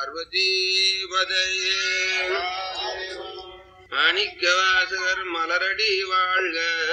பார்வதீபதையே மாணிக்கவாசகர் மலரடி வாழ்க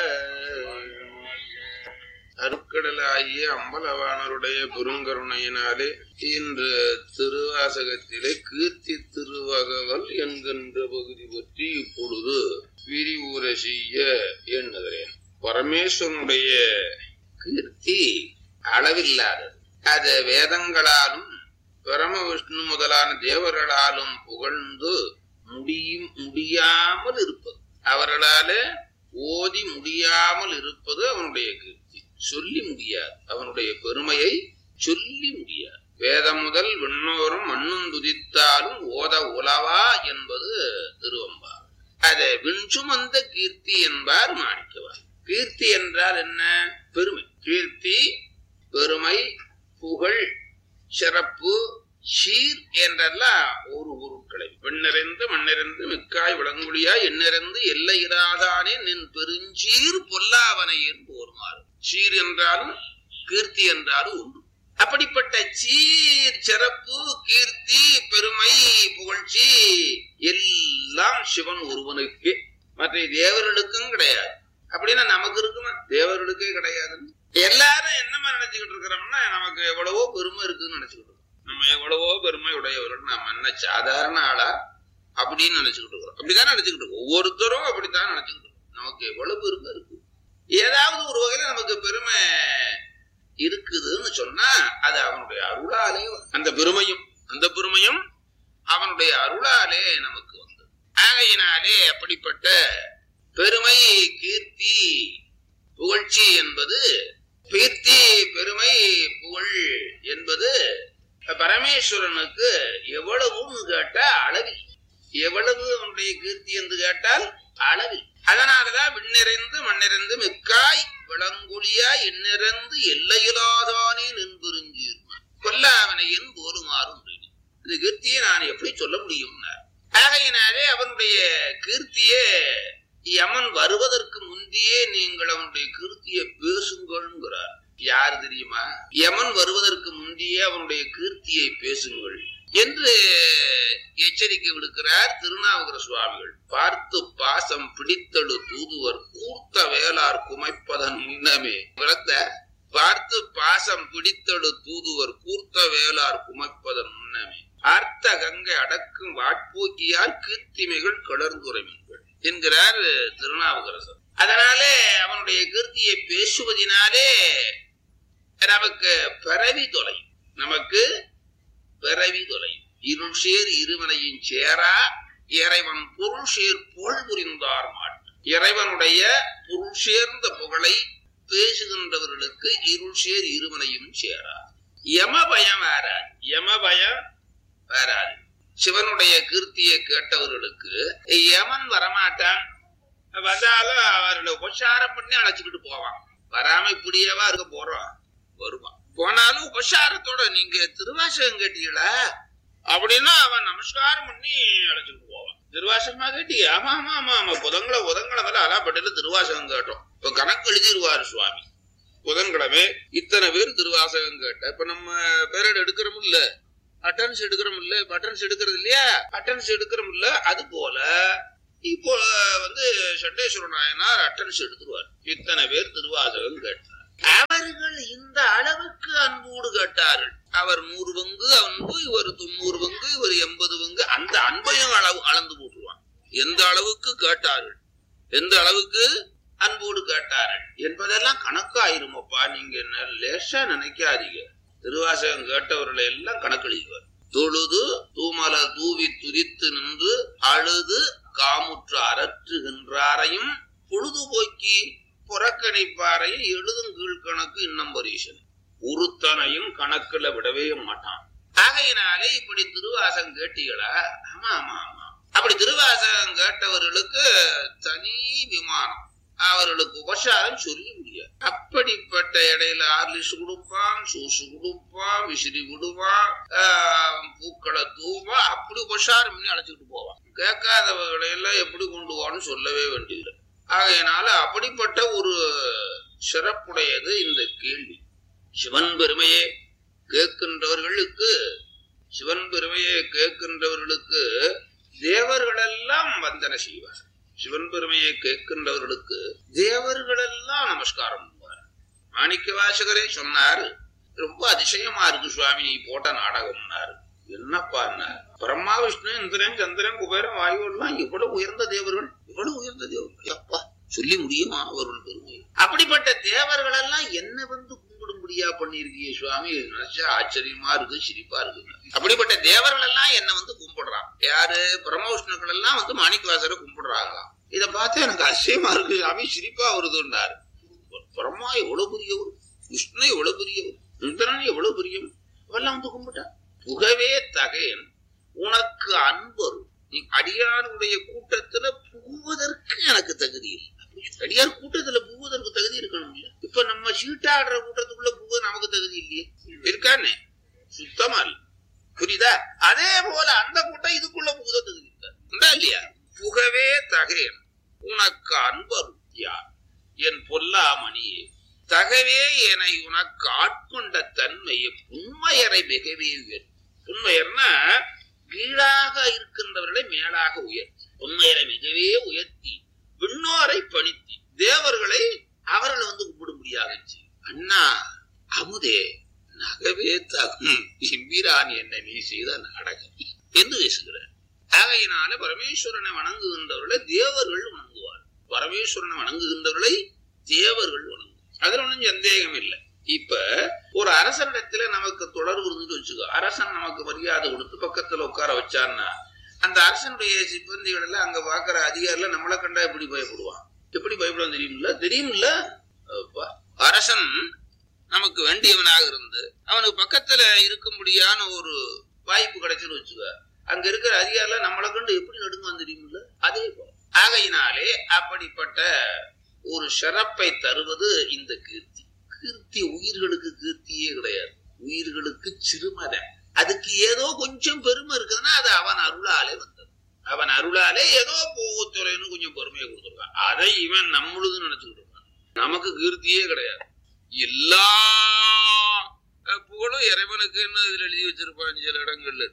அருக்கடலாகிய அம்பலவாணருடைய பெருங்கருணையினாலே இன்று திருவாசகத்திலே கீர்த்தி திருவகவல் என்கின்ற பகுதி பற்றி இப்பொழுது விரிவுரை செய்ய எண்ணுகிறேன் பரமேஸ்வரனுடைய கீர்த்தி அளவில்லாதது அது வேதங்களாலும் பரம விஷ்ணு முதலான தேவர்களாலும் புகழ்ந்து முடியும் முடியாமல் இருப்பது அவர்களாலே ஓதி முடியாமல் இருப்பது அவனுடைய கீர்த்தி சொல்லி முடியாது அவனுடைய பெருமையை சொல்லி முடியாது வேதம் முதல் விண்ணோரும் மண்ணும் துதித்தாலும் ஓத உலவா என்பது திருவம்பா அதை விண்சுமந்த கீர்த்தி என்பார் மாணிக்கவார் கீர்த்தி என்றால் என்ன பெருமை கீர்த்தி பெருமை புகழ் சிறப்பு சீர் என்றெல்லாம் ஒரு பொருட்களை பெண்ணிறந்து மண்ணிறந்து மிக்காய் விளங்குழியாய் எண்ணிறந்து எல்லையிடாதானே நின் பெருஞ்சீர் பொல்லாவனை என்று ஒருமாறு சீர் என்றாலும் கீர்த்தி என்றாலும் உண்டு அப்படிப்பட்ட சீர் சிறப்பு கீர்த்தி பெருமை புகழ்ச்சி எல்லாம் சிவன் ஒருவனுக்கு மற்ற தேவர்களுக்கும் கிடையாது அப்படின்னா நமக்கு இருக்குமா தேவர்களுக்கே கிடையாது எல்லாரும் என்னமா நினைச்சுக்கிட்டு இருக்கிறோம்னா நமக்கு எவ்வளவோ பெருமை இருக்குன்னு நினைச்சுக்கிட்டு இருக்கோம் நம்ம எவ்வளவோ பெருமை உடையவர்கள் நம்ம என்ன சாதாரண ஆளா அப்படின்னு நினைச்சுக்கிட்டு இருக்கிறோம் அப்படிதான் நினைச்சுக்கிட்டு இருக்கோம் ஒவ்வொருத்தரும் அப்படித்தான் நினைச்சுக்கிட்டு இருக்கோம் நமக்கு எவ்வளவு பெருமை இருக்கு ஏதாவது ஒரு வகையில நமக்கு பெருமை இருக்குதுன்னு சொன்னா அது அவனுடைய அருளாலே அந்த பெருமையும் அந்த பெருமையும் அவனுடைய அருளாலே நமக்கு வந்தது ஆகையினாலே அப்படிப்பட்ட பெருமை கீர்த்தி புகழ்ச்சி என்பது கீர்த்தி பெருமை புகழ் என்பது பரமேஸ்வரனுக்கு எவ்வளவுன்னு கேட்டா அளவில் எவ்வளவு அவனுடைய கீர்த்தி என்று கேட்டால் அளவில் அதனாலதான் விண்ணிறைந்து மண்ணிறைந்து மிக்காய் விளங்குழியா எண்ணிறந்து எல்லையிலாதானே நின்புரிஞ்சீர் கொல்லாவனை என் போருமாறும் இந்த கீர்த்தியை நான் எப்படி சொல்ல முடியும் ஆகையினாலே அவனுடைய கீர்த்தியே யமன் வருவதற்கு முந்தையே நீங்கள் அவனுடைய கீர்த்தியை பேசுங்கள்ங்கிறார் யார் தெரியுமா யமன் வருவதற்கு முந்தையே அவனுடைய கீர்த்தியை பேசுங்கள் என்று எச்சரிக்கை விடுக்கிறார் திருநாவுக்கர சுவாமிகள் பார்த்து பாசம் பிடித்தடு தூதுவர் கூர்த்த வேளார் குமைப்பதன் முன்னமே விளத்த பார்த்து பாசம் பிடித்தடு தூதுவர் கூர்த்த வேளார் குமைப்பதன் முன்னமே ஆர்த்த கங்கை அடக்கும் வாட்போக்கியால் கீர்த்திமைகள் கிளர்ந்துரைமீன்கள் என்கிறார் திருநாவுக்கரசர் அதனாலே அவனுடைய கீர்த்தியை பேசுவதினாலே நமக்கு பிறவி தொலையும் நமக்கு பிறவி தொலையும் இருள் சேர் இருவனையும் சேரா இறைவன் பொருள் சேர் புகழ் புரிந்தார் மாட்டு இறைவனுடைய பொருள் சேர்ந்த புகழை பேசுகின்றவர்களுக்கு இருள் சேர் இருவனையும் சேரா யம பயம் வராது யம பயம் வராது சிவனுடைய கீர்த்தியை கேட்டவர்களுக்கு யமன் வரமாட்டான் வந்தாலும் அவர்களை உபசாரம் பண்ணி அழைச்சிக்கிட்டு போவான் வராம இப்படியேவா இருக்க போறோம் வருவான் போனாலும் உபசாரத்தோட நீங்க திருவாசகம் கேட்டீங்களா அப்படின்னா அவன் நமஸ்காரம் பண்ணி அழைச்சிட்டு போவான் திருவாசகமா கேட்டி ஆமா ஆமா ஆமா ஆமா புதங்களை புதன்கிழமை அலாப்பட்டில திருவாசகம் கேட்டோம் இப்ப கணக்கு எழுதிருவாரு சுவாமி புதன்கிழமை இத்தனை பேர் திருவாசகம் கேட்ட இப்ப நம்ம பேரட் எடுக்கிறோம் இல்ல அட்டன்ஸ் எடுக்கிறோம் இல்ல அட்டன்ஸ் எடுக்கிறது இல்லையா அட்டன்ஸ் எடுக்கிறோம் இல்ல அது போல இப்போ வந்து சண்டேஸ்வர நாயனார் அட்டன்ஸ் எடுத்துருவார் இத்தனை பேர் திருவாசகம் கேட்டார் அவர்கள் இந்த அளவுக்கு அன்போடு கேட்டார்கள் அவர் நூறு பங்கு அன்பு இவர் தொண்ணூறு பங்கு இவர் எண்பது பங்கு அந்த அன்பையும் அளவு அளந்து போட்டுருவான் எந்த அளவுக்கு கேட்டார்கள் எந்த அளவுக்கு அன்போடு கேட்டார்கள் என்பதெல்லாம் கணக்காயிருமப்பா நீங்க என்ன லேசா நினைக்காதீங்க திருவாசகம் கேட்டவர்களை எல்லாம் கணக்கெழுதுவார் தொழுது தூமல தூவி துதித்து நின்று அழுது காமுற்று அரற்றுகின்றாரையும் பொழுதுபோக்கி புறக்கணிப்பாரையும் எழுதும் கீழ்கணக்கு இன்னம் பரீசன் உருத்தனையும் கணக்குல விடவே மாட்டான் ஆகையினாலே இப்படி திருவாசகம் கேட்டீங்களா ஆமா ஆமா ஆமா அப்படி திருவாசகம் கேட்டவர்களுக்கு தனி விமானம் அவர்களுக்கு உபசாரம் சொல்லி முடியாது அப்படிப்பட்ட இடையில ஆர்லிஸ் கொடுப்பான் சூசு கொடுப்பான் விசிறி விடுவான் ஆஹ், பூக்களை தூவான் அப்படி உபசாரம் பண்ணி அழைச்சிட்டு போவான் கேட்காதவர்களை எல்லாம் எப்படி கொண்டு போவான்னு சொல்லவே வேண்டியதில்லை ஆகையினால அப்படிப்பட்ட ஒரு சிறப்புடையது இந்த கேள்வி சிவன் பெருமையே கேட்கின்றவர்களுக்கு சிவன் பெருமை பெருமையை கேட்கின்றவர்களுக்கு தேவர்களெல்லாம் வந்தன செய்வார் சிவன் பெருமையை கேட்கின்றவர்களுக்கு தேவர்களெல்லாம் நமஸ்காரம் பண்ணுவார் மாணிக்க வாசகரே சொன்னாரு ரொம்ப அதிசயமா இருக்கு சுவாமி நீ போட்ட நாடகம்னாரு என்னப்பா பிரம்மா விஷ்ணு இந்திரன் சந்திரன் குபேரன் வாயு எல்லாம் இவ்வளவு உயர்ந்த தேவர்கள் இவ்வளவு உயர்ந்த தேவர்கள் அப்பா சொல்லி முடியுமா அவர்கள் பெருமை அப்படிப்பட்ட தேவர்கள் எல்லாம் என்ன வந்து கும்பிடும்படியா பண்ணிருக்கிய சுவாமி நினைச்சா ஆச்சரியமா இருக்கு சிரிப்பா இருக்கு அப்படிப்பட்ட தேவர்கள் எல்லாம் என்ன வந்து கும்பிடுறான் யாரு பிரம்மவிஷ்ணுக்கள் எல்லாம் வந்து மாணிக்கவாசரை கும்பிடுறாங்களாம் இத பார்த்தா எனக்கு அதிசயமா இருக்கு சாமி சிரிப்பா வருதுன்னாரு பிரம்மா எவ்வளவு பெரியவர் விஷ்ணு எவ்வளவு பெரியவர் இந்திரன் எவ்வளவு பெரியவர் அவெல்லாம் வந்து கும்பிட்டான் புகவே தகையன் உனக்கு அன்பரும் நீ அடியாருடைய கூட்டத்துல புகுவதற்கு எனக்கு தகுதி இல்லை அடியார் கூட்டத்துல புகுவதற்கு தகுதி இருக்கணும் இல்ல இப்ப நம்ம சீட்டாடுற கூட்டத்துக்குள்ள புகுவ நமக்கு தகுதி இல்லையே இருக்கானே சுத்தமா இல்ல புரியுதா அதே போல அந்த கூட்டம் இதுக்குள்ள புகுத தகுதி இருக்கா இல்லையா புகவே தகையன் உனக்கு அன்பரும் யார் என் பொல்லாமணியே தகவே என உனக்கு ஆட்கொண்ட தன்மையை புண்மையரை மிகவே உயர் புண்மையர்னா கீழாக இருக்கின்றவர்களை மேலாக உயர்த்தி உண்மையரை மிகவே உயர்த்தி விண்ணோரை பணித்தி தேவர்களை அவர்களை வந்து கும்பிடும்படியாக அண்ணா அமுதே நகவே தகும் எம்பிரான் என்ன நீ செய்த நாடகம் என்று பேசுகிறார் ஆகையினால பரமேஸ்வரனை வணங்குகின்றவர்களை தேவர்கள் வணங்குவார் பரமேஸ்வரனை வணங்குகின்றவர்களை தேவர்கள் வணங்குவார் அதுல ஒன்றும் சந்தேகம் இல்லை இப்ப ஒரு அரசனிடத்துல நமக்கு தொடர்பு இருந்துட்டு வச்சுக்கோ அரசன் நமக்கு மரியாதை கொடுத்து பக்கத்துல உட்கார வச்சான்னா அந்த அரசனுடைய சிப்பந்திகள் எல்லாம் அங்க பாக்குற அதிகாரில நம்மளை கண்டா எப்படி பயப்படுவான் எப்படி பயப்படும் தெரியுமில்ல தெரியுமில்ல அரசன் நமக்கு வேண்டியவனாக இருந்து அவனுக்கு பக்கத்துல இருக்கும்படியான ஒரு வாய்ப்பு கிடைச்சுன்னு வச்சுக்க அங்க இருக்கிற அதிகாரில நம்மளை கண்டு எப்படி நடுங்குவான் தெரியுமில்ல அதே போல ஆகையினாலே அப்படிப்பட்ட ஒரு சிறப்பை தருவது இந்த கீர்த்தி கீர்த்தி உயிர்களுக்கு கீர்த்தியே கிடையாது உயிர்களுக்கு சிறுமதம் அதுக்கு ஏதோ கொஞ்சம் பெருமை இருக்குதுன்னா அது அவன் அருளாலே வந்தது அவன் அருளாலே ஏதோ போகத்துறைன்னு கொஞ்சம் பெருமையை கொடுத்துருக்கான் அதை இவன் நம்மளுது நினைச்சுக்கிட்டு இருக்கான் நமக்கு கீர்த்தியே கிடையாது எல்லா புகழும் இறைவனுக்குன்னு இதுல எழுதி வச்சிருப்பான் சில இடங்கள்ல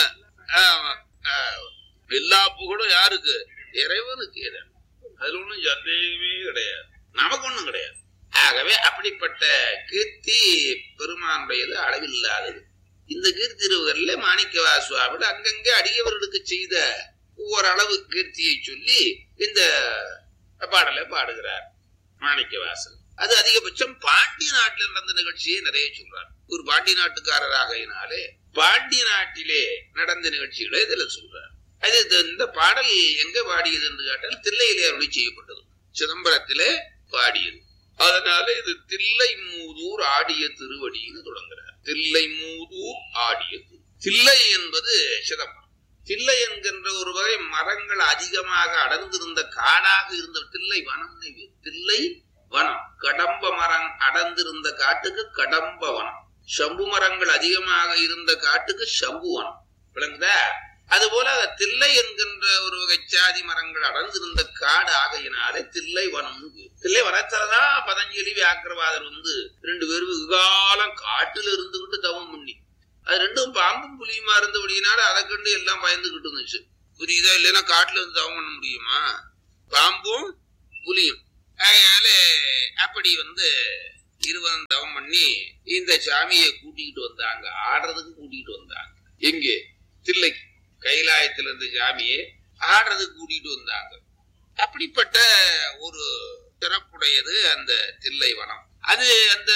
எல்லா புகழும் யாருக்கு இறைவனுக்கு இறைவன் அதுல ஒண்ணும் சந்தேகமே கிடையாது நமக்கு ஒண்ணும் கிடையாது ஆகவே அப்படிப்பட்ட கீர்த்தி பெருமானுடையது அளவில்லாதது இந்த கீர்த்திருவர்ல மாணிக்கவா சுவாமிகள் அங்கங்கே அடியவர்களுக்கு செய்த ஓரளவு கீர்த்தியை சொல்லி இந்த பாடலை பாடுகிறார் மாணிக்கவாசன் அது அதிகபட்சம் பாண்டிய நாட்டில் நடந்த நிகழ்ச்சியை நிறைய சொல்றார் ஒரு பாண்டிய நாட்டுக்காரராகையினாலே பாண்டிய நாட்டிலே நடந்த நிகழ்ச்சிகளை இதுல சொல்றார் அது இந்த பாடல் எங்க பாடியது என்று கேட்டால் தில்லையிலே அருளி செய்யப்பட்டது சிதம்பரத்திலே பாடியது அதனால இது தில்லை மூதூர் ஆடிய திருவடின்னு தொடங்குறார் தில்லை மூதூர் ஆடிய தில்லை என்பது சிதம்பரம் தில்லை என்கின்ற ஒரு வகை மரங்கள் அதிகமாக அடர்ந்திருந்த காடாக இருந்த தில்லை வனம் தில்லை வனம் கடம்ப மரம் அடர்ந்திருந்த காட்டுக்கு கடம்ப வனம் சம்பு மரங்கள் அதிகமாக இருந்த காட்டுக்கு சம்பு வனம் விளங்குதா அதுபோல தில்லை என்கின்ற ஒரு வகை சாதி மரங்கள் அடர்ந்திருந்த காடு ஆகையினாலே தில்லை வனம் தில்லை வனத்துலதான் பதஞ்சலி வியாக்கிரவாதர் வந்து ரெண்டு பேரும் வெகுகாலம் காட்டுல இருந்துகிட்டு தவம் பண்ணி அது ரெண்டும் பாம்பும் புலியுமா இருந்தபடினால அதை கண்டு எல்லாம் பயந்துகிட்டு இருந்துச்சு புரியுதா இல்லைன்னா காட்டுல இருந்து தவம் பண்ண முடியுமா பாம்பும் புலியும் அதனால அப்படி வந்து இருவரும் தவம் பண்ணி இந்த சாமியை கூட்டிக்கிட்டு வந்தாங்க ஆடுறதுக்கு கூட்டிகிட்டு வந்தாங்க எங்கே தில்லைக்கு கைலாயத்துல இருந்த சாமியை ஆடுறதுக்கு கூட்டிட்டு வந்தாங்க அப்படிப்பட்ட ஒரு சிறப்புடையது அந்த தில்லை வனம் அது அந்த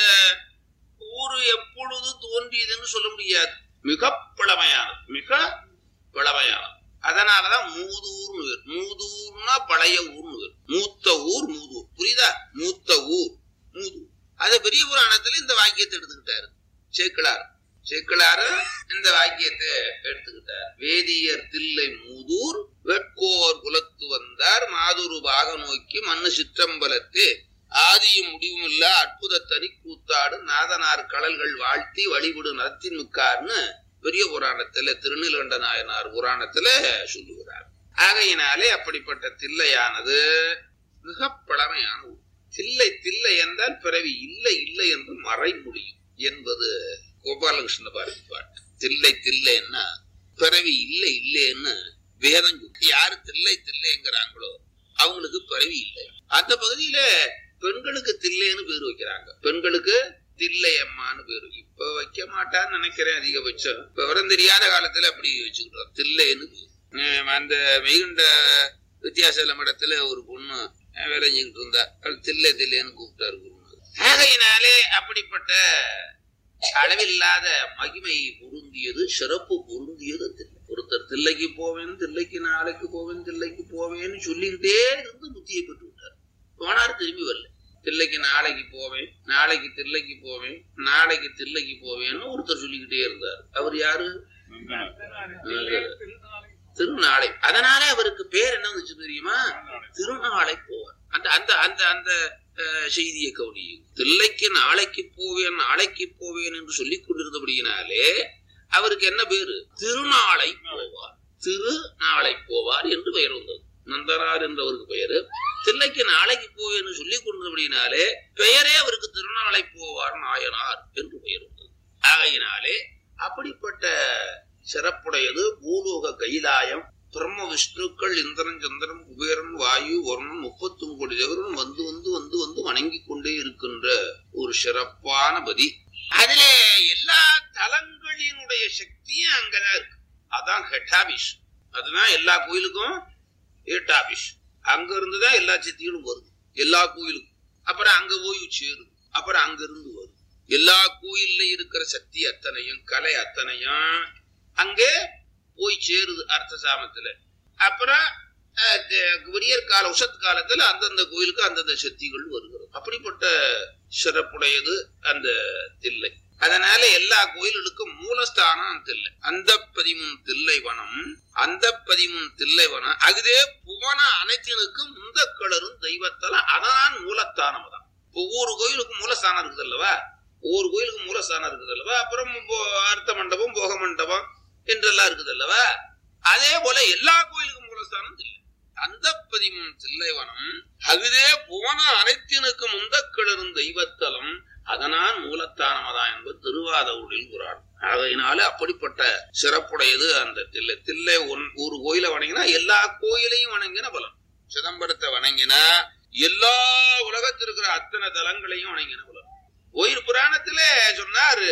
ஊரு எப்பொழுது தோன்றியதுன்னு சொல்ல முடியாது மிக பழமையானது மிக பழமையானது அதனாலதான் மூதூர்னு பேர் மூதூர்னா பழைய ஊர்னு பேர் மூத்த ஊர் மூதூர் புரியுதா மூத்த ஊர் மூதூர் அது பெரிய புராணத்துல இந்த வாக்கியத்தை எடுத்துக்கிட்டாரு சேக்கிழார் சேக்கிழாரு இந்த வாக்கியத்தை எடுத்துக்கிட்டார் வேதியர் தில்லை மூதூர் வெட்கோர் குலத்து வந்தார் மாதுரு பாக நோக்கி மண்ணு சிற்றம்பலத்து ஆதியும் முடிவும் இல்ல அற்புத தனி கூத்தாடு நாதனார் கடல்கள் வாழ்த்தி வழிபடு நடத்தின் மிக்கார்னு பெரிய புராணத்துல திருநீலகண்ட நாயனார் புராணத்துல சொல்லுகிறார் ஆகையினாலே அப்படிப்பட்ட தில்லையானது மிக பழமையான ஊர் தில்லை தில்லை என்றால் பிறவி இல்லை இல்லை என்று மறை முடியும் என்பது கோபாலகிருஷ்ண பாரதி பாட்டு தில்லை தில்லைன்னா பிறவி இல்லை இல்லைன்னு வேதம் சொல்லு. யாரு தில்லை தில்லைங்கிறாங்களோ அவங்களுக்கு பிறவி இல்லை அந்த பகுதியில பெண்களுக்கு தில்லைன்னு பேர் வைக்கிறாங்க பெண்களுக்கு தில்லை அம்மான்னு பேரு இப்ப வைக்க மாட்டான்னு நினைக்கிறேன் அதிகபட்சம் இப்ப விவரம் தெரியாத காலத்துல அப்படி வச்சுக்கிட்டோம் தில்லைன்னு பேரு. அஹ் அந்த மெய்கண்ட வித்தியாசல மடத்துல ஒரு பொண்ணு அஹ் வேலை செஞ்சுக்கிட்டு இருந்தா அவள் தில்லை தில்லைன்னு கூப்பிட்டாரு குருநாதர். ஆகையினாலே அப்படிப்பட்ட அளவில்லாத மகிமை பொருந்தியது சிறப்பு பொருந்தியது தில்லை ஒருத்தர் தில்லைக்கு போவேன் தில்லைக்கு நாளைக்கு போவேன் தில்லைக்கு போவேன்னு சொல்லிக்கிட்டே இருந்து புத்தியை பெற்று விட்டார் போனார் திரும்பி வரல தில்லைக்கு நாளைக்கு போவேன் நாளைக்கு தில்லைக்கு போவேன் நாளைக்கு தில்லைக்கு போவேன்னு ஒருத்தர் சொல்லிக்கிட்டே இருந்தார் அவர் யாரு திருநாளை அதனால அவருக்கு பேர் என்ன வந்துச்சு தெரியுமா திருநாளை போவார் அந்த அந்த அந்த அந்த அஹ், செய்தியை கவனியும் தில்லைக்கு நாளைக்கு போவேன் நாளைக்கு போவேன் என்று சொல்லிக் கொண்டிருந்தபடியினாலே அவருக்கு என்ன பேரு திருநாளை போவார் திருநாளை போவார் என்று பெயர் வந்தது நந்தனார் என்றவருக்கு பெயரு தில்லைக்கு நாளைக்கு போவேன்னு சொல்லிக் கொண்டபடியினாலே பெயரே அவருக்கு திருநாளை போவார் நாயனார் என்று பெயர் வந்தது ஆகையினாலே அப்படிப்பட்ட சிறப்புடையது பூலோக கைலாயம் பிரம்ம விஷ்ணுக்கள் இந்திரன் சந்திரன் குபேரன் வாயு வருணன் முப்பத்தும் கோடி தேவரும் வந்து வந்து வந்து வந்து வணங்கிக் கொண்டே இருக்கின்ற ஒரு சிறப்பான பதி அதுல எல்லா தலங்களினுடைய சக்தியும் அங்கதான் இருக்கு அதான் ஹெட்டாபிஷ் அதுதான் எல்லா கோயிலுக்கும் ஹெட்டாபிஷ் அங்க இருந்துதான் எல்லா சக்திகளும் வருது எல்லா கோயிலுக்கும் அப்புறம் அங்க போய் சேருது அப்புறம் அங்க இருந்து வருது எல்லா கோயில்ல இருக்கிற சக்தி அத்தனையும் கலை அத்தனையும் அங்கே போய் சேருது அர்த்த சாமத்துல அப்புறம் அஹ், த- விடியற் கால உஷத் காலத்துல அந்தந்த கோயிலுக்கு அந்தந்த சக்திகள் வருகிறது அப்படிப்பட்ட சிறப்புடையது அந்த தில்லை அதனால எல்லா கோயில்களுக்கும் மூலஸ்தானம் தில்லை அந்த பதிமுன் தில்லை வனம் அந்த பதிமுன் தில்லை வனம் அதுதே புவன அனைத்தினுக்கும் முந்த கிளரும் தெய்வத்தல அதான் மூலஸ்தானம் தான் ஒவ்வொரு கோயிலுக்கும் மூலஸ்தானம் இருக்குது அல்லவா ஒவ்வொரு கோயிலுக்கும் மூலஸ்தானம் இருக்குது அல்லவா அப்புறம் போ- அர்த்த மண்டபம் போக மண்டபம் என்றெல்லாம் இருக்குது அல்லவா அதே போல எல்லா கோயிலுக்கும் மூலஸ்தானம் தில்லை அந்த பதிமுன் தில்லைவனம் அகுதே புவன அனைத்தினுக்கு முந்த கிளரும் தெய்வத்தலம் அதனால் மூலத்தானமதா என்பது திருவாத ஊரில் குரான் ஆகையினால அப்படிப்பட்ட சிறப்புடையது அந்த தில்லை தில்லை ஒன் ஒரு கோயிலை வணங்கினா எல்லா கோயிலையும் வணங்கின பலன் சிதம்பரத்தை வணங்கினா எல்லா உலகத்தில் இருக்கிற அத்தனை தலங்களையும் வணங்கின பலன் கோயில் புராணத்திலே சொன்னாரு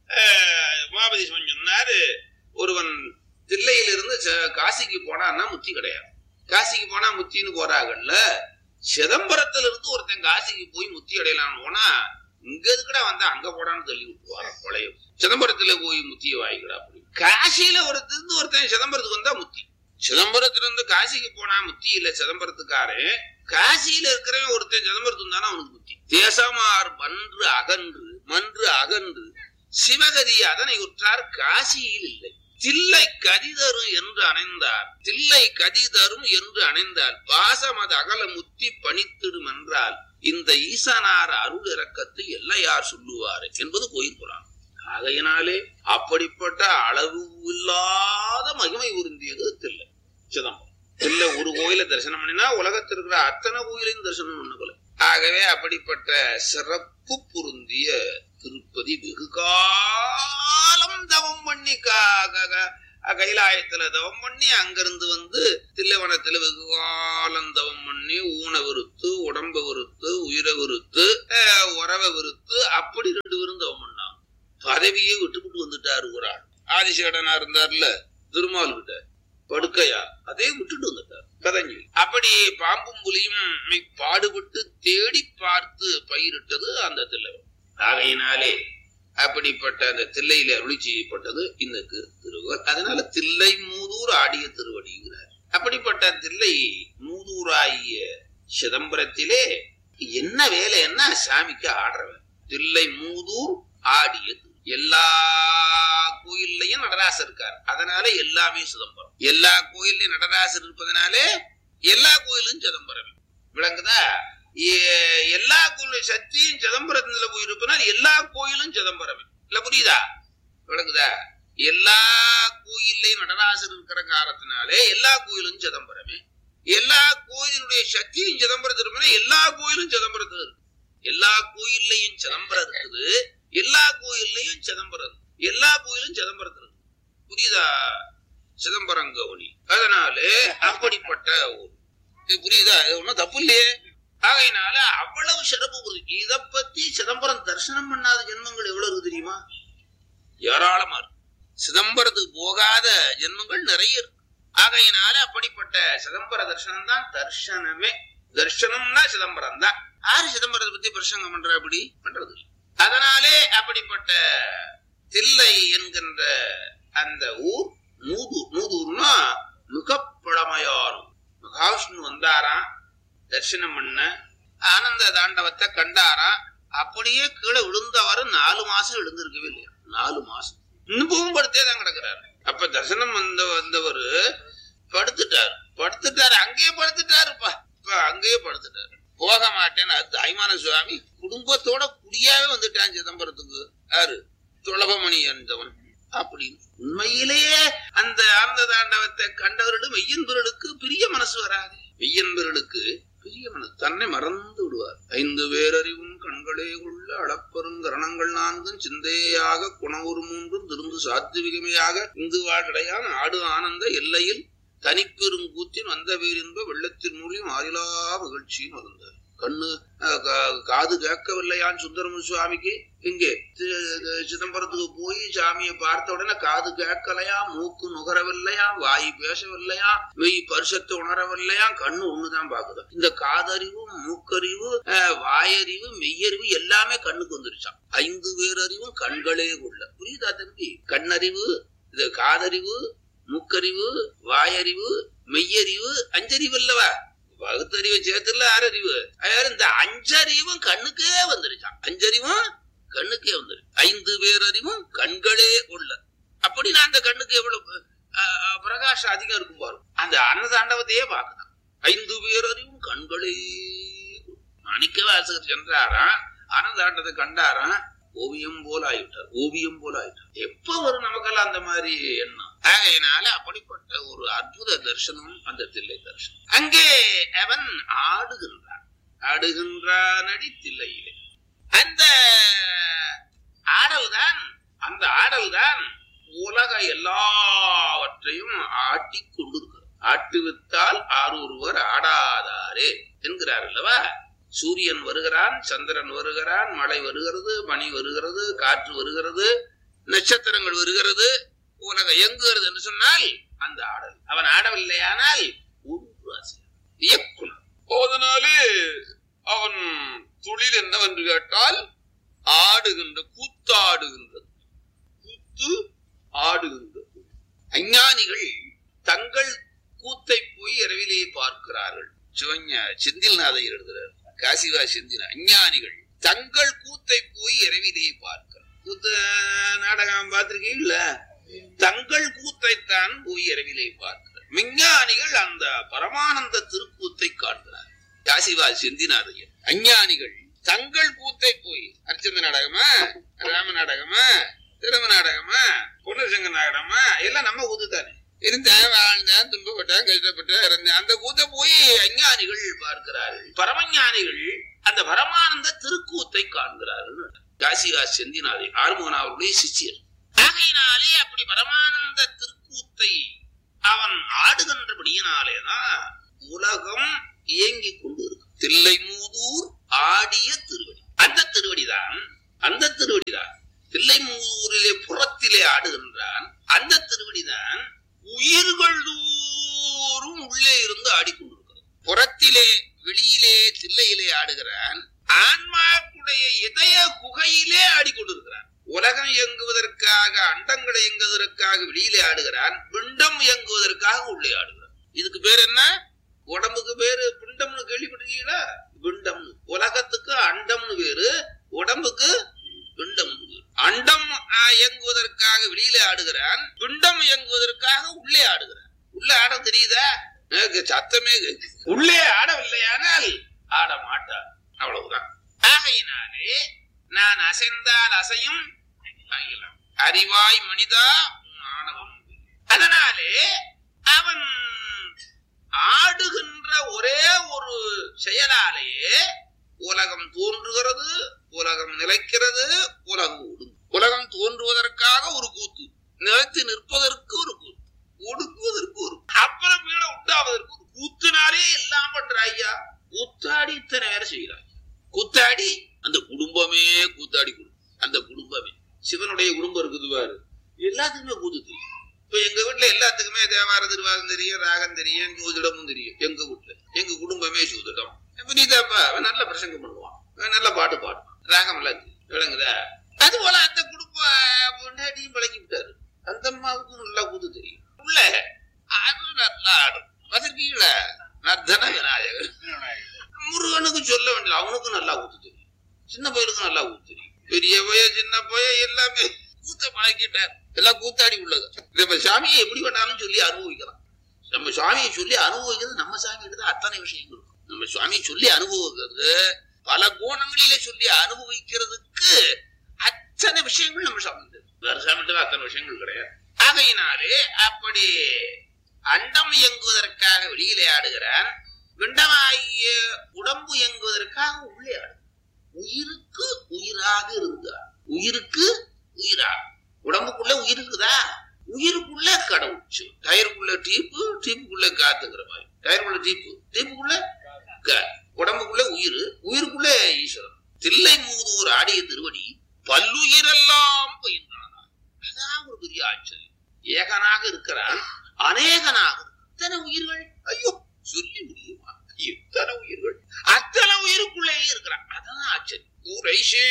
அஹ், உமாபதி சிவன் சொன்னாரு ஒருவன் தில்லையிலிருந்து ச- காசிக்கு போனான்னா முத்தி கிடையாது காசிக்கு போனா முத்தின்னு போறாங்கல்ல சிதம்பரத்துல இருந்து ஒருத்தன் காசிக்கு போய் முத்தி அடையலாம்னு போனா இங்க எதுக்குடா வந்தா அங்க போடான்னு தள்ளி விட்டுருவாங்க பழைய சிதம்பரத்துல போய் முத்திய வாங்கிக்கடா அப்படி காசியில ஒருத்தர் இருந்து ஒருத்தன் சிதம்பரத்துக்கு வந்தா முத்தி சிதம்பரத்துல இருந்து காசிக்கு போனா முத்தி இல்ல சிதம்பரத்துக்காரன் காசியில இருக்கிறவன் ஒருத்தன் சிதம்பரத்துக்கு வந்தானா அவனுக்கு முத்தி தேசமார் மன்று அகன்று மன்று அகன்று சிவகதி அதனை உற்றார் காசியில் இல்லை தில்லை கதிதரும் என்று அணைந்தார் தில்லை கதிதரும் என்று அணைந்தார் பாசமது அகல முத்தி பணித்திடும் என்றால் இந்த ஈசனார் அருள் இறக்கத்தை எல்லையார் சொல்லுவார் என்பது கோயில் புராணம் ஆகையினாலே அப்படிப்பட்ட அளவு இல்லாத மகிமை உருந்தியது தில்லை சிதம்பரம் தில்லை ஒரு கோயிலை தரிசனம் பண்ணினா உலகத்தில் இருக்கிற அத்தனை கோயிலையும் தரிசனம் பண்ண போல ஆகவே அப்படிப்பட்ட சிறப்பு பொருந்திய திருப்பதி வெகு காலம் தவம் பண்ணி கா- க- க- கைலாயத்துல தவம் பண்ணி அங்கிருந்து வந்து தில்லைவனத்துல வெகு காலம் தவம் பண்ணி ஊனை விருத்து உடம்ப விருத்து உயிரை விருத்து அஹ், உறவை விருத்து அப்படி ரெண்டு பேரும் தவம் பண்ணாங்க பதவியை விட்டுவிட்டு வந்துட்டாரு ஒரு ஆள் ஆதிசேடனா இருந்தார்ல திருமால் கிட்ட படுக்கையா அதே விட்டுட்டு வந்துட்டார் கதஞ்சி அப்படி பாம்பும் புலியும் மிக் பாடுபட்டு தேடி பார்த்து பயிரிட்டது அந்த தில்லைவன் ஆகையினாலே அப்படிப்பட்ட அந்த தில்லையில அருளி செய்யப்பட்டது இந்த திரு- திருவள்ளுவர் அதனால தில்லை மூதூர் ஆடிய திருவடிங்கிறார் அப்படிப்பட்ட தில்லை மூதூராகிய சிதம்பரத்திலே என்ன வேலை என்ன சாமிக்கு ஆடுறவன் தில்லை மூதூர் ஆடியது எல்லா கோயில்லையும் நடராசர் இருக்கார் அதனால எல்லாமே சிதம்பரம் எல்லா கோயில்லையும் நடராசர் இருப்பதனாலே எல்லா கோயிலும் சிதம்பரம் விளங்குதா எ- எல்லா கோயிலும் சக்தியும் சிதம்பரத்துல போய் இருப்பனால் எல்லா கோயிலும் சிதம்பரமே இல்ல புரியுதா விளங்குதா எல்லா கோயில்லையும் நடராசர் இருக்கிற காரணத்தினாலே எல்லா கோயிலும் சிதம்பரமே எல்லா கோயிலுடைய சக்தியும் சிதம்பரத்தில் இருக்குன்னா எல்லா கோயிலும் சிதம்பரத்தில் இருக்கு எல்லா கோயில்லையும் சிதம்பரம் இருக்குது எல்லா கோயில்லையும் சிதம்பரம் இருக்கு. எல்லா கோயிலும் சிதம்பரத்தில் இருக்கு புரியுதா சிதம்பரம் கவுனி அதனாலே அப்படிப்பட்ட ஊர் இது புரியுதா இது ஒண்ணும் தப்பு இல்லையே ஆகையினால அவ்வளவு சிறப்பு இருக்கு இத பத்தி சிதம்பரம் தரிசனம் பண்ணாத ஜென்மங்கள் எவ்வளவு இருக்கு தெரியுமா ஏராளமா இருக்கு சிதம்பரத்துக்கு போகாத ஜென்மங்கள் நிறைய இருக்கு ஆகையினால அப்படிப்பட்ட சிதம்பர தரிசனம் தான் தர்சனமே தர்சனம்னா சிதம்பரம் தான் யாரு சிதம்பரத்தை பத்தி பிரசங்கம் பண்ற அப்படி பண்றது இல்ல. அதனாலே அப்படிப்பட்ட தில்லை என்கின்ற அந்த ஊர் மூதூர் மூதூர்னா மிக பழமையான ஊர். மகாவிஷ்ணு வந்தாராம் தரிசனம் பண்ண ஆனந்த தாண்டவத்தை கண்டாராம் அப்படியே கீழே விழுந்தவர் நாலு மாசம் எழுந்திருக்கவே இல்லையா நாலு மாசம் இன்னும் படுத்தே தான் கிடக்குறாரு அப்ப தரிசனம் வந்த வந்தவர் படுத்துட்டாரு படுத்துட்டாரு அங்கேயே படுத்துட்டாருப்பா இப்ப அங்கேயே படுத்துட்டாரு போக மாட்டேன்னு அது தாய்மான சுவாமி குடும்பத்தோட குடியாவே வந்துட்டான் சிதம்பரத்துக்கு யாரு துளபமணி என்றவன் அப்படின்னு உண்மையிலேயே அந்த ஆனந்த தாண்டவத்தை கண்டவர்களும் மெய்யன்பர்களுக்கு பிரிய மனசு வராது மெய்யன்பர்களுக்கு பிரிய மனசு தன்னை மறந்து விடுவார் ஐந்து பேரறிவும் கண்களே உள்ள அளப்பெருங்கரணங்கள் நான்கும் சிந்தையாக குணவுறு மூன்றும் திருந்து சாத்விகமையாக இந்து வாழ்டையான் ஆடு ஆனந்த எல்லையில் தனிப்பெரும் கூத்தின் வந்த பேரின்ப வெள்ளத்தின் மூலி மாறிலா மகிழ்ச்சியும் வந்தார் கண்ணு அஹ், கா- காது கேட்கவில்லையான் சுந்தரமு சுவாமிக்கு இங்கே தி- சிதம்பரத்துக்கு போய் சாமியை பார்த்த உடனே காது கேட்கலையா மூக்கு நுகரவில்லையா வாய் பேசவில்லையா மெய் பரிசத்தை உணரவில்லையா கண்ணு ஒண்ணுதான் பாக்குது இந்த காதறிவு மூக்கறிவு அஹ், வாயறிவு மெய்யறிவு எல்லாமே கண்ணுக்கு வந்துருச்சான் ஐந்து பேரறிவும் கண்களே உள்ள புரியுதா தம்பி கண்ணறிவு இது காதறிவு மூக்கறிவு வாயறிவு மெய்யறிவு அஞ்சறிவு அல்லவா பகுத்தறிவு சேர்த்துல ஆறறிவு அதாவது இந்த அஞ்சறிவும் கண்ணுக்கே வந்துருச்சான் அஞ்சறிவும் கண்ணுக்கே வந்துரு ஐந்து பேரறிவும் கண்களே உள்ள அப்படின்னா அந்த கண்ணுக்கு எவ்வளவு அஹ், அஹ், பிரகாசம் அதிகம் இருக்கும் பாரு அந்த அன்னதாண்டவத்தையே பார்க்கலாம் ஐந்து பேரறிவும் கண்களே உள்ள. மாணிக்க வாசகர் சென்றாராம் அன்னதாண்டத்தை கண்டாராம் ஓவியம் போல ஆயிட்டார் ஓவியம் போல ஆயிட்டார் எப்ப வரும் நமக்கெல்லாம் அந்த மாதிரி எண்ணம் ஆகையினால அப்படிப்பட்ட ஒரு அற்புத தரிசனம் அந்த தில்லை தரிசனம் அங்கே அவன் ஆடுகின்றான் ஆடுகின்றான் அடி தில்லையிலே அந்த ஆடல் தான் அந்த ஆடல் தான் உலக எல்லாவற்றையும் ஆட்டி கொண்டிருக்கிறது ஆட்டுவித்தால் ஆரொருவர் ஆடாதாரே என்கிறார் அல்லவா சூரியன் வருகிறான் சந்திரன் வருகிறான் மழை வருகிறது பனி வருகிறது காற்று வருகிறது நட்சத்திரங்கள் வருகிறது உலகம் இயங்குகிறது என்று சொன்னால் அந்த ஆடல் அவன் ஆடவில்லையானால் ஒன்று அசையாது. இயக்குனர் அதனாலே அவன் தொழில் என்னவென்று கேட்டால் ஆடுகின்ற கூத்தாடுகின்றது கூத்து ஆடுகின்றது அஞ்ஞானிகள் தங்கள் கூத்தை போய் இரவிலே பார்க்கிறார்கள் சிவஞ செந்தில்நாதையர் எழுதுகிறார் காசிவா செந்தில் அஞ்ஞானிகள் தங்கள் கூத்தை போய் இரவிலே பார்க்கிறார் கூத்த நாடகம் பார்த்திருக்கீங்கள தங்கள் கூத்தைத்தான் போய் இரவிலே பார்க்கிறார் விஞ்ஞானிகள் அந்த பரமானந்த திருக்கூத்தை காண்கிறார் காசிவா செந்திநாதையர் அஞ்ஞானிகள் தங்கள் கூத்தை போய் அர்ச்சந்த நாடகமா ராம நாடகமா திரும நாடகமா பொன்னுசங்க நாடகமா எல்லாம் நம்ம கூத்து தானே இருந்தேன் வாழ்ந்தேன் துன்பப்பட்டேன் கஷ்டப்பட்டேன் இருந்தேன் அந்த கூத்த போய் அஞ்ஞானிகள் பார்க்கிறார்கள் பரமஞானிகள் அந்த பரமானந்த திருக்கூத்தை காண்கிறார்கள் காசிவா செந்தினாதை ஆர்மோனா அவருடைய சிஷ்யர் ஆகையினாலே அப்படி பரமானந்த திருக்கூத்தை அவன் ஆடுகின்றபடியினாலேதான் உலகம் இயங்கிக் கொண்டு இருக்கு தில்லை மூதூர் ஆடிய திருவடி அந்த திருவடிதான் அந்த திருவடிதான் தில்லை மூதூரிலே புறத்திலே ஆடுகின்றான் அந்த திருவடிதான் உயிர்கள் தோறும் உள்ளே இருந்து ஆடிக்கொண்டிருக்கிறது புறத்திலே வெளியிலே தில்லையிலே ஆடுகிறான் ஆன்மாக்குடைய இதய குகையிலே ஆடிக்கொண்டிருக்கிறான் உலகம் இயங்குவதற்காக அண்டங்களை இயங்குவதற்காக வெளியிலே ஆடுகிறான் பிண்டம் இயங்குவதற்காக உள்ளே ஆடுகிறான் இதுக்கு பேர் என்ன உடம்புக்கு பேரு பிண்டம்னு கேள்விப்பட்டிருக்கீங்களா பிண்டம்னு உலகத்துக்கு அண்டம்னு பேரு உடம்புக்கு பிண்டம் அண்டம் ஆ, இயங்குவதற்காக வெளியில ஆடுகிறான் பிண்டம் இயங்குவதற்காக உள்ளே ஆடுகிறான் உள்ளே ஆட தெரியுதா எனக்கு சத்தமே கேக்குது. உள்ளே ஆடவில்லையானால் ஆட மாட்டார் அவ்வளவுதான் ஆகையினாலே நான் அசைந்தால் அசையும் அகிலம் அறிவாய் மனிதா உன் ஆணவம் அதனாலே அவன் ஆடுகின்ற ஒரே ஒரு செயலாலேயே உலகம் தோன்றுகிறது உலகம் நிலைக்கிறது உலகம் ஒடுங்கும் உலகம் தோன்றுவதற்காக ஒரு கூத்து நிலைத்து நிற்பதற்கு ஒரு கூத்து ஒடுங்கு இத்தனை வேலை செய்கிறாங்க கூத்தாடி அந்த குடும்பமே கூத்தாடி குடும்பம் அந்த குடும்பமே சிவனுடைய குடும்பம் இருக்குது பாரு எல்லாத்துக்குமே கூத்து தெரியும் இப்ப எங்க வீட்டுல எல்லாத்துக்குமே தேவார திருவாரம் தெரியும் ராகம் தெரியும் ஜோதிடமும் தெரியும் எங்க வீட்டுல எங்க குடும்பமே ஜோதிடம் இப்ப நீதாப்பா அவன் நல்ல பிரசங்கம் பண்ணுவான் அவன் நல்ல பாட்டு பாடுவான் ராகம் எல்லாம் தெரியும் விளங்குதா அது போல அந்த குடும்ப பொண்டாட்டியும் பழகி விட்டாரு அந்த அம்மாவுக்கும் நல்லா கூத்து தெரியும் உள்ள அது நல்லா ஆடும் அதற்கீழ நர்தன விநாயகர் முருகனுக்கு சொல்ல வேண்டியது அவனுக்கும் நல்லா ஊத்து தெரியும் சின்ன பையனுக்கும் நல்லா ஊத்து தெரியும் பெரிய பைய சின்ன பைய எல்லாமே கூத்த பழக்கிட்டார் எல்லாம் கூத்தாடி உள்ளது நம்ம சாமியை எப்படி வேணாலும் சொல்லி அனுபவிக்கலாம் நம்ம சுவாமியை சொல்லி அனுபவிக்கிறது நம்ம சாமி தான் அத்தனை விஷயங்கள் இருக்கும். நம்ம சுவாமியை சொல்லி அனுபவிக்கிறது பல கோணங்களிலே சொல்லி அனுபவிக்கிறதுக்கு அத்தனை விஷயங்கள் நம்ம சாமி வேற சாமிட்டு அத்தனை விஷயங்கள் கிடையாது ஆகையினாலே அப்படி அண்டம் இயங்குவதற்காக வெளியிலே ஆடுகிறான் விண்டமாகிய உடம்பு இயங்குவதற்காக உள்ளே ஆடு உயிருக்கு உயிராக இருந்தார் உயிருக்கு உயிரா உடம்புக்குள்ள உயிர் இருக்குதா உயிருக்குள்ள கடவுள் சிவன். டயருக்குள்ள டீப்பு டீப்புக்குள்ள காத்துங்கிற மாதிரி டயருக்குள்ள டீப்பு டீப்புக்குள்ள கா- உடம்புக்குள்ள உயிர் உயிருக்குள்ள ஈஸ்வரன் தில்லை மூதூர் ஆடிய திருவடி பல்லுயிரெல்லாம் பயின்றானா அதான் ஒரு பெரிய ஆச்சரியம் ஏகனாக இருக்கிறான் அநேகனாக இத்தனை உயிர்கள் ஐயோ சொல்லி முடியுமா இத்தனை உயிர்கள் அத்தனை உயிருக்குள்ளேயே இருக்கிறான் அதான் ஆச்சரியம் ஊரை